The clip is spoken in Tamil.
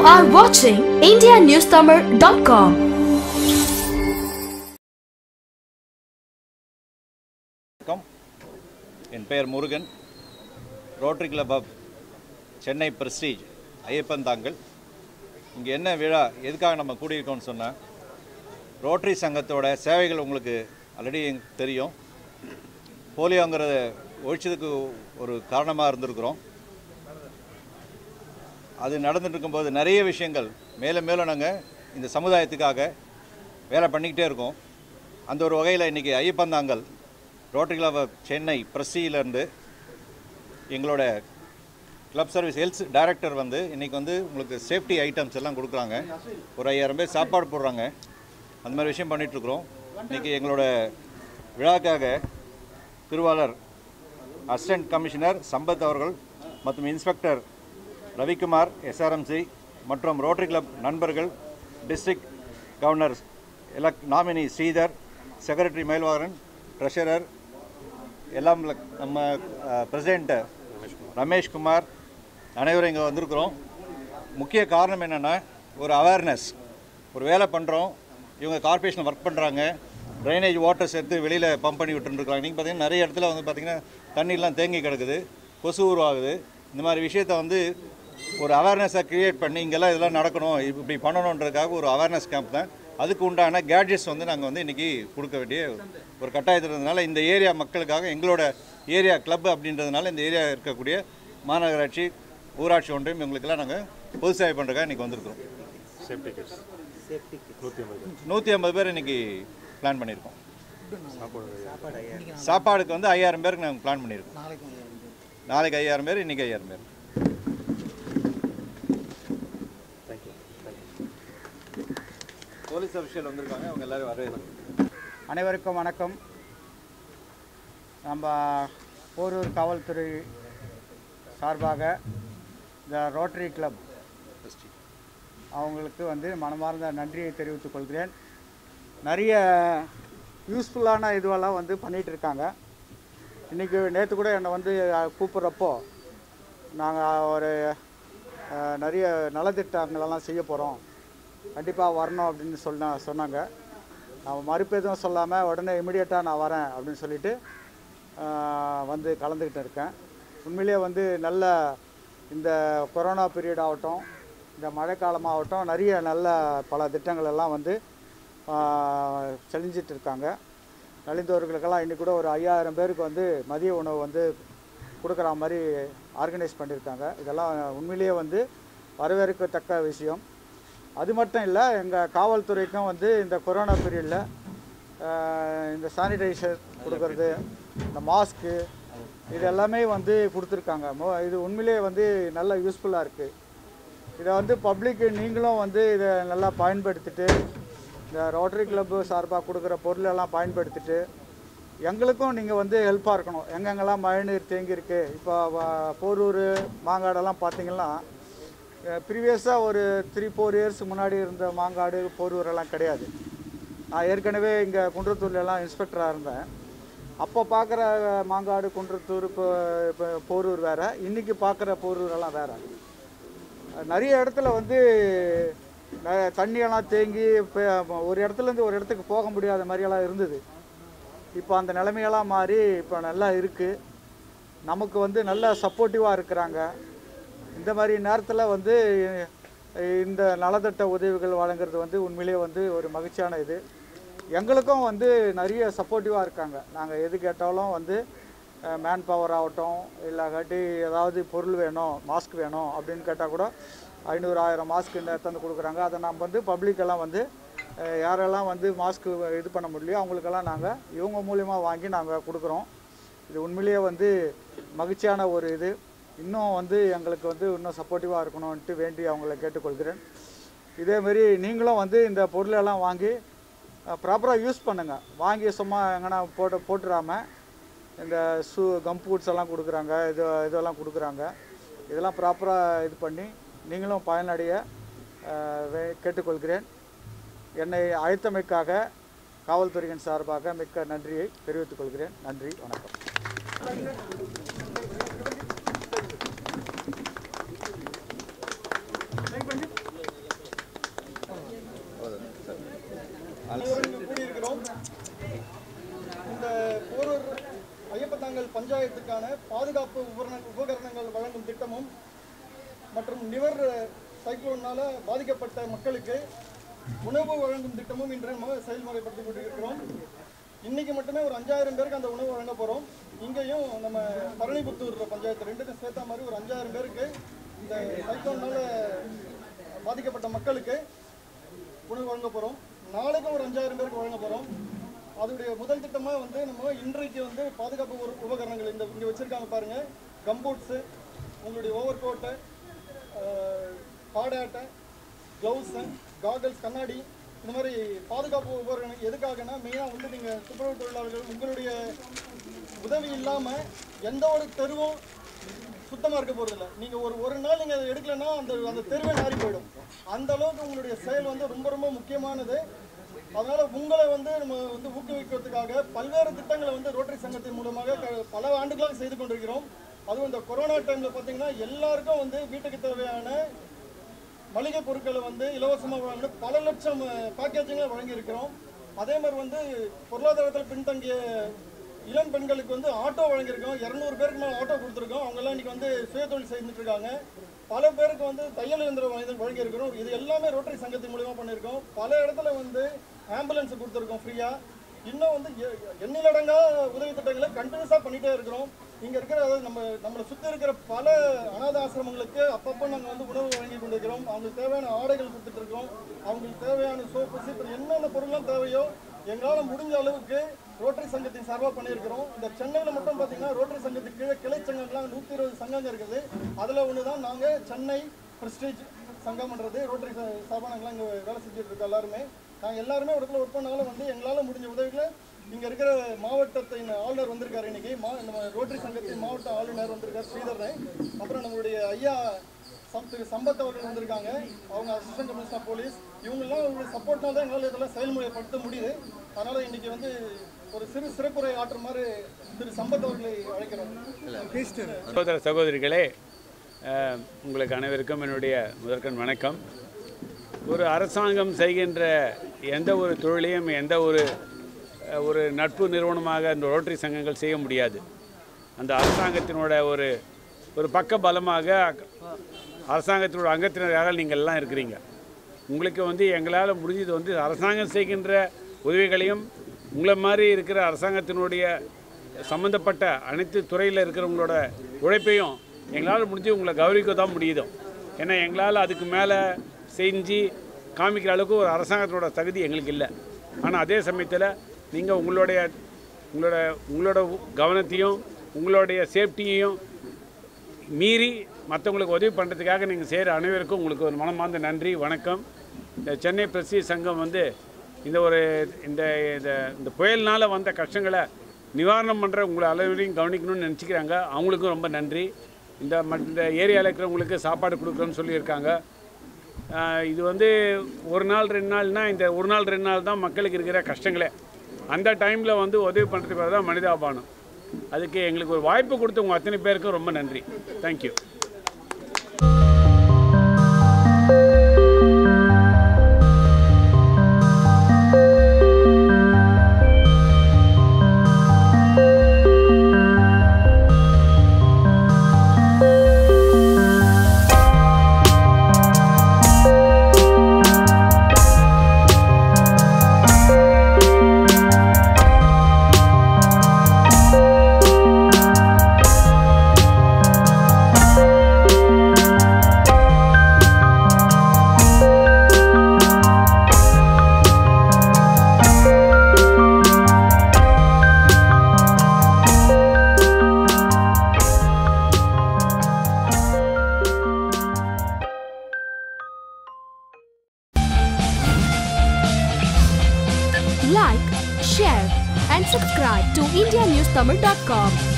are watching IndiaNewsTamil.com. வணக்கம் என் பெயர் Murugan rotary club of Chennai prestige Iyyappan Thangal இங்கே என்ன விழா எதுக்காக நம்ம கூடியிருக்கோம்னு சொன்னால் ரோட்டரி சங்கத்தோட சேவைகள் உங்களுக்கு ஆல்ரெடி தெரியும் போலியோங்கிறத ஒழிச்சதுக்கு ஒரு காரணமாக இருந்திருக்கிறோம் அது நடந்துட்டு இருக்கும்போது நிறைய விஷயங்கள் மேலும் மேலும் நாங்கள் இந்த சமுதாயத்துக்காக வேலை பண்ணிக்கிட்டே இருக்கோம் அந்த ஒரு வகையில் இன்றைக்கி Iyyappanthangal rotary club of Chennai பிரஸ்டியிலேருந்து எங்களோட கிளப் சர்வீஸ் ஹெல்த் டைரக்டர் வந்து இன்றைக்கி வந்து உங்களுக்கு சேஃப்டி ஐட்டம்ஸ் எல்லாம் கொடுக்குறாங்க ஒரு ஐயாயிரம் பேர் சாப்பாடு போடுறாங்க அந்த மாதிரி விஷயம் பண்ணிகிட்ருக்குறோம் இன்றைக்கி எங்களோட விழாக்காக திருவாளர் அசிஸ்டன்ட் கமிஷனர் சம்பத் அவர்கள் மற்றும் இன்ஸ்பெக்டர் ரவிக்குமார் எஸ்ஆர்எம்சி மற்றும் ரோட்டரி கிளப் நண்பர்கள் district governor elect nominee Sridhar secretary Mayilvagaran treasurer எல்லாம் ல- நம்ம பிரசிடெண்ட் ரமேஷ்குமார் அனைவரும் இங்கே வந்திருக்கிறோம் முக்கிய காரணம் என்னென்னா ஒரு அவேர்னஸ் ஒரு வேலை பண்ணுறோம் இவங்க கார்ப்பரேஷன் ஒர்க் பண்ணுறாங்க ட்ரைனேஜ் வாட்டர்ஸ் எடுத்து வெளியில் பம்ப் பண்ணி விட்டுருக்காங்க நீங்கள் பார்த்தீங்கன்னா நிறைய இடத்துல வந்து பார்த்தீங்கன்னா தண்ணிலாம் தேங்கி கிடக்குது கொசு உருவாகுது இந்த மாதிரி விஷயத்தை வந்து ஒரு அவேர்னஸை க்ரியேட் பண்ணி இங்கெல்லாம் இதெல்லாம் நடக்கணும் இப்ப- இப்படி பண்ணணுன்றதுக்காக ஒரு அவேர்னஸ் கேம்ப் தான் அதுக்கு உண்டான கேட்ஜெட்ஸ் வந்து நாங்கள் வந்து இன்றைக்கி கொடுக்க வேண்டிய ஒரு கட்டாயத்தில் இருந்ததுனால இந்த ஏரியா மக்களுக்காக எங்களோட ஏரியா கிளப் அப்படின்றதுனால இந்த ஏரியா இருக்கக்கூடிய மாநகராட்சி ஊராட்சி ஒன்றியம் இவங்களுக்கெல்லாம் நாங்கள் பொது சேவை பண்ணுறதுக்காக இன்றைக்கி வந்திருக்கிறோம் சேஃப்டி கிட்ஸ் நூற்றி ஐம்பது நூற்றி ஐம்பது பேர் இன்றைக்கி பிளான் பண்ணியிருக்கோம் சாப்பாடுக்கு வந்து ஐயாயிரம் பேருக்கு நாங்கள் பிளான் பண்ணியிருக்கோம் நாளைக்கு ஐயாயிரம் பேர் இன்றைக்கி ஐயாயிரம் பேர் தேங்க்யூ போலீஸ் அஃபிஷியல் வந்திருக்காங்க அவங்க எல்லாரும் வரவே அனைவருக்கும் வணக்கம் நம்ம போரூர் காவல்துறை சார்பாக இந்த ரோட்டரி கிளப் அவங்களுக்கு வந்து மனமார்ந்த நன்றியை தெரிவித்துக் கொள்கிறேன் நிறைய யூஸ்ஃபுல்லான இதுவெல்லாம் வந்து பண்ணிகிட்டு இருக்காங்க இன்றைக்கி நேற்று கூட என்னை வந்து அஹ், கூப்பிட்றப்போ நாங்கள் ஒரு அஹ், நிறைய நலத்திட்டங்களெல்லாம் செய்ய போகிறோம் கண்டிப்பாக வரணும் அப்படின்னு சொன்ன சொன்னாங்க நான் மறுப்பு எதுவும் சொல்லாமல் உடனே இமிடியேட்டாக நான் வரேன் அப்படின்னு சொல்லிட்டு ஆஹ், வந்து கலந்துக்கிட்டு இருக்கேன் உண்மையிலேயே வந்து நல்ல இந்த கொரோனா பீரியட் ஆகட்டும் இந்த மழைக்காலமாகட்டும் நிறைய நல்ல பல திட்டங்கள் எல்லாம் வந்து ஆஹ், செஞ்சிட்டு இருக்காங்க நலிந்தவர்களுக்கெல்லாம் இன்றைக்கி கூட ஒரு ஐயாயிரம் பேருக்கு வந்து மதிய உணவு வந்து கொடுக்குற மாதிரி ஆர்கனைஸ் பண்ணியிருக்காங்க இதெல்லாம் உண்மையிலேயே வந்து வரவேற்கத்தக்க விஷயம் அது மட்டும் இல்லை எங்கள் காவல்துறைக்கும் வந்து இந்த கொரோனா பீரியடில் இந்த சானிடைசர் கொடுக்கறது இந்த மாஸ்க்கு இது எல்லாமே வந்து கொடுத்துருக்காங்க மோ- இது உண்மையிலேயே வந்து நல்ல யூஸ்ஃபுல்லாக இருக்குது இதை வந்து பப்ளிக்கு நீங்களும் வந்து இதை நல்லா பயன்படுத்திட்டு இந்த ரோட்டரி கிளப்பு சார்பாக கொடுக்குற பொருளெல்லாம் பயன்படுத்திட்டு எங்களுக்கும் நீங்கள் வந்து ஹெல்ப்பாக இருக்கணும் எங்கெங்கெல்லாம் மழைநீர் தேங்கியிருக்கு இப்போ வ- போரூர் மாங்காடெல்லாம் பார்த்தீங்கன்னா ப்ரீவியஸாக ஒரு த்ரீ ஃபோர் இயர்ஸ் முன்னாடி இருந்த மாங்காடு போரூர் எல்லாம் கிடையாது நான் ஏற்கனவே இங்கே குன்றத்தூர்லலாம் இன்ஸ்பெக்டராக இருந்தேன் அப்போ பார்க்குற மாங்காடு குன்றத்தூர் இப்போ இப்போ போரூர் வேறு இன்றைக்கி பார்க்குற போரூர் எல்லாம் வேறு நிறைய இடத்துல வந்து ந- தண்ணியெல்லாம் தேங்கி இப்போ ஒரு இடத்துலேருந்து ஒரு இடத்துக்கு போக முடியாத மாதிரியெல்லாம் இருந்தது இப்போ அந்த நிலைமையெல்லாம் மாறி இப்போ நல்லா இருக்குது நமக்கு வந்து நல்ல சப்போர்ட்டிவாக இருக்கிறாங்க இந்த மாதிரி நேரத்தில் வந்து இந்த நலத்திட்ட உதவிகள் வழங்குறது வந்து உண்மையிலேயே வந்து ஒரு மகிழ்ச்சியான இது எங்களுக்கும் வந்து நிறைய சப்போர்ட்டிவாக இருக்காங்க நாங்கள் எது கேட்டாலும் வந்து மேன் பவர் ஆகட்டும் இல்லாட்டி ஏதாவது பொருள் வேணும் மாஸ்க் வேணும் அப்படின்னு கேட்டால் கூட ஐநூறு ஆயிரம் மாஸ்க் எடுத்தாந்து கொடுக்குறாங்க அதை நம்ம வந்து பப்ளிக்கெல்லாம் வந்து அஹ், யாரெல்லாம் வந்து மாஸ்க் இது பண்ண முடியலையோ அவங்களுக்கெல்லாம் நாங்கள் இவங்க மூலிமா வாங்கி நாங்கள் கொடுக்குறோம் இது உண்மையிலேயே வந்து மகிழ்ச்சியான ஒரு இது இன்னும் வந்து எங்களுக்கு வந்து இன்னும் சப்போர்ட்டிவாக இருக்கணும்ன்ட்டு வேண்டி அவங்கள கேட்டுக்கொள்கிறேன் இதேமாரி நீங்களும் வந்து இந்த பொருளெல்லாம் வாங்கி ப்ராப்பராக யூஸ் பண்ணுங்கள் வாங்கி சும்மா எங்கன்னா போட்டு போட்டுறாம இந்த ஷூ கம்பூட்ஸ் எல்லாம் கொடுக்குறாங்க இது இதெல்லாம் கொடுக்குறாங்க இதெல்லாம் ப்ராப்பராக இது பண்ணி நீங்களும் பயனடைய அஹ், வே- கேட்டுக்கொள்கிறேன் என்னை அழைத்தமைக்காக காவல்துறையின் சார்பாக மிக்க நன்றியை தெரிவித்துக் கொள்கிறேன் நன்றி வணக்கம் பாதுகாப்பு உபகரண உபகரணங்கள் வழங்கும் திட்டமும் மற்றும் நிவர் சைக்ளோனால பாதிக்கப்பட்ட மக்களுக்கு உணவு வழங்கும் திட்டமும் இன்று நம்ம செயல்முறைப்படுத்தி கொண்டிருக்கிறோம் இன்னைக்கு மட்டுமே ஒரு அஞ்சாயிரம் பேருக்கு அந்த உணவு வழங்க போகிறோம் இங்கேயும் நம்ம பரணிபுத்தூர் பஞ்சாயத்து ரெண்டுக்கும் சேர்த்த மாதிரி ஒரு அஞ்சாயிரம் பேருக்கு இந்த சைக்ளோனால பாதிக்கப்பட்ட மக்களுக்கு உணவு வழங்க போகிறோம் நாளைக்கும் ஒரு அஞ்சாயிரம் பேருக்கு வழங்க போகிறோம் அதோடைய முதல் திட்டமாக வந்து நம்ம இன்றைக்கு வந்து பாதுகாப்பு உர- உபகரணங்கள் இந்த இங்கே வச்சுருக்காங்க பாருங்கள் கம்பூட்ஸு உங்களுடைய ஓவர் கோட்டு பாடாட்டை க்ளவுஸு காகல்ஸ் கண்ணாடி இந்த மாதிரி பாதுகாப்பு உபகரணங்கள் எதுக்காகனா மெயினாக வந்து நீங்கள் துப்புரவு தொழிலாளர்கள் உங்களுடைய உதவி இல்லாமல் எந்த ஒரு தெருவும் சுத்தமாக இருக்க போகிறதில்ல நீங்கள் ஒரு ஒரு நாள் நீங்கள் அதை எடுக்கலைன்னா அந்த அந்த தெருவே நாறி போயிடும் அந்த அளவுக்கு உங்களுடைய செயல் வந்து ரொம்ப ரொம்ப முக்கியமானது அதனால உங்களை வந்து நம்ம வந்து ஊக்குவிக்கிறதுக்காக பல்வேறு திட்டங்களை வந்து ரோட்டரி சங்கத்தின் மூலமாக க- பல ஆண்டுகளாக செய்து கொண்டிருக்கிறோம் அதுவும் இந்த கொரோனா டைம்ல பார்த்தீங்கன்னா எல்லாருக்கும் வந்து வீட்டுக்கு தேவையான மளிகை பொருட்களை வந்து இலவசமாக வழங்க பல லட்சம் பேக்கேஜிங்களை வழங்கியிருக்கிறோம் அதே மாதிரி வந்து பொருளாதாரத்தில் பின்தங்கிய இளம் பெண்களுக்கு வந்து ஆட்டோ வழங்கியிருக்கோம் இரநூறு பேருக்கு மேலே ஆட்டோ கொடுத்துருக்கோம் அவங்கெல்லாம் இன்னைக்கு வந்து சுயதொழில் செய்துட்டு இருக்காங்க பல பேருக்கு வந்து தையல் இயந்திரம் வழங்கி வழங்கியிருக்கிறோம் இது எல்லாமே ரோட்டரி சங்கத்தின் மூலியமாக பண்ணியிருக்கோம் பல இடத்துல வந்து ஆம்புலன்ஸ் கொடுத்துருக்கோம் ஃப்ரீயாக இன்னும் வந்து எ- எண்ணிலடங்கா உதவி திட்டங்களை கண்டினியூஸாக பண்ணிட்டே இருக்கிறோம் இங்கே இருக்கிற அதாவது நம்ம நம்மளை சுற்றி இருக்கிற பல அனாத ஆசிரமங்களுக்கு அப்பப்போ நாங்கள் வந்து உணவு வழங்கி கொண்டிருக்கிறோம் அவங்களுக்கு தேவையான ஆடைகள் கொடுத்துட்டு இருக்கோம் அவங்களுக்கு தேவையான சோப்பு சீப்பு என்னென்ன பொருள்லாம் தேவையோ எங்களால் முடிஞ்ச அளவுக்கு ரோட்டரி சங்கத்தின் சார்பாக பண்ணியிருக்கிறோம் இந்த சென்னையில் மட்டும் பார்த்தீங்கன்னா ரோட்டரி சங்கத்துக்கு கீழே கிளை சங்கங்கள்லாம் நூற்றி இருபது சங்கங்கள் இருக்குது அதில் ஒன்று தான் நாங்கள் சென்னை பிரஸ்டீஜ் சங்கம்ன்றது ரோட்டரி ச- சார்பாக நாங்களாம் இங்கே வேலை செஞ்சுட்டு இருக்கோம் எல்லாருமே நாங்கள் எல்லாருமே ஒரு இடத்துல ஒர்க் பண்ணாலும் வந்து எங்களால் முடிஞ்ச உதவிகளை இங்கே இருக்கிற மாவட்டத்தின் ஆளுநர் வந்திருக்காரு இன்னைக்கு மா நம்ம ரோட்டரி சங்கத்தின் மாவட்ட ஆளுநர் வந்திருக்காரு ஸ்ரீதரன் அப்புறம் நம்மளுடைய ஐயா சம் திரு சம்பத் அவர்கள் வந்திருக்காங்க அவங்க அசிஸ்டன்ட் கமிஷனர் ஆஃப் போலீஸ் இவங்கெல்லாம் அவங்களுடைய சப்போர்ட்னால தான் எங்களால் இதெல்லாம் செயல்முறைப்படுத்த முடியுது அதனால் இன்னைக்கு வந்து ஒரு சிறு சிறப்புரை ஆற்றுற மாதிரி திரு சம்பத் அவர்களை அழைக்கிறோம் சகோதர சகோதரிகளே அஹ், உங்களுக்கு அனைவருக்கும் என்னுடைய முதற்கண் வணக்கம் ஒரு அரசாங்கம் செய்கின்ற எந்த ஒரு தொழிலையும் எந்த ஒரு அஹ், ஒரு நட்பு நிறுவனமாக இந்த ரோட்டரி சங்கங்கள் செய்ய முடியாது அந்த அரசாங்கத்தினோட ஒரு ஒரு பக்க பலமாக அரசாங்கத்தினோட அங்கத்தினராக நீங்கள் எல்லாம் இருக்கிறீங்க உங்களுக்கு வந்து எங்களால் முடிஞ்சது வந்து அரசாங்கம் செய்கின்ற உதவிகளையும் உங்களை மாதிரி இருக்கிற அரசாங்கத்தினுடைய சம்மந்தப்பட்ட அனைத்து துறையில் இருக்கிறவங்களோட உழைப்பையும் எங்களால் முடிஞ்சு உங்களை கௌரவிக்க தான் முடியுதோ ஏன்னா எங்களால் அதுக்கு மேலே செஞ்சு காமிக்கிற அளவுக்கு ஒரு அரசாங்கத்தினோட தகுதி எங்களுக்கு இல்லை ஆனால் அதே சமயத்தில் நீங்கள் உங்களுடைய உங்களோட உங்களோட கவனத்தையும் உங்களுடைய சேஃப்டியையும் மீறி மற்றவங்களுக்கு உதவி பண்ணுறதுக்காக நீங்கள் செய்கிற அனைவருக்கும் உங்களுக்கு ஒரு மனமார்ந்த நன்றி வணக்கம் இந்த சென்னை பிரசி சங்கம் வந்து இந்த ஒரு இந்த இந்த இந்த புயல்னால் வந்த கஷ்டங்களை நிவாரணம் பண்ணுற உங்களை அளவிலையும் கவனிக்கணும்னு நினச்சிக்கிறாங்க அவங்களுக்கும் ரொம்ப நன்றி இந்த மட் இந்த ஏரியாவில் இருக்கிறவங்களுக்கு சாப்பாடு கொடுக்குறோன்னு சொல்லியிருக்காங்க ஆஹ் இது வந்து ஒரு நாள் ரெண்டு நாள்னால் இந்த ஒரு நாள் ரெண்டு நாள் தான் மக்களுக்கு இருக்கிற கஷ்டங்களே அந்த டைமில் வந்து உதவி பண்ணுறதுக்கு தான் மனிதாபானம் அதுக்கு எங்களுக்கு ஒரு வாய்ப்பு கொடுத்த உங்கள் அத்தனை பேருக்கும் ரொம்ப நன்றி thank you Like, share, and subscribe to IndiaNewsTamil.com.